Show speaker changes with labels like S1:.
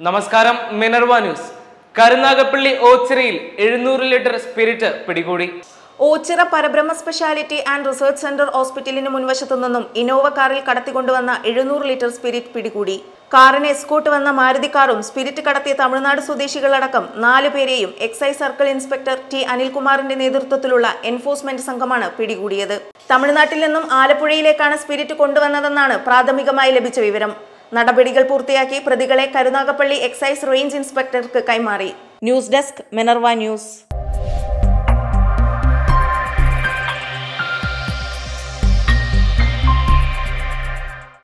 S1: നമസ്കാരം Minerva news Karunagappally ഓച്ചിറയിൽ എഴുന്നൂറ് litre spirit പിടികൂടി
S2: Ochira Parabrahma speciality and research centre ഹോസ്പിറ്റലിന് മുൻവശത്തു നിന്നും ഇന്നോവ കാറിൽ കടത്തിക്കൊണ്ടുവന്ന എഴുന്നൂറ് ലിറ്റർ സ്പിരിറ്റ് പിടികൂടി കാറിന് എസ്കോട്ട് വന്ന മാരുതി കാറും സ്പിരിറ്റ് കടത്തിയ തമിഴ്നാട് സ്വദേശികളടക്കം നാല് പേരെയും എക്സൈസ് സർക്കിൾ ഇൻസ്പെക്ടർ ടി അനിൽകുമാറിന്റെ നേതൃത്വത്തിലുള്ള എൻഫോഴ്സ്മെന്റ് സംഘമാണ് പിടികൂടിയത് തമിഴ്നാട്ടിൽ നിന്നും ആലപ്പുഴയിലേക്കാണ് സ്പിരിറ്റ് കൊണ്ടുവന്നതെന്നാണ് പ്രാഥമികമായി ലഭിച്ച വിവരം നടപടികൾ പൂർത്തിയാക്കി പ്രതികളെ കരുനാഗപ്പള്ളി എക്സൈസ് റേഞ്ച് ഇൻസ്പെക്ടർക്ക് കൈമാറി ന്യൂസ് ഡെസ്ക് മിനർവ ന്യൂസ്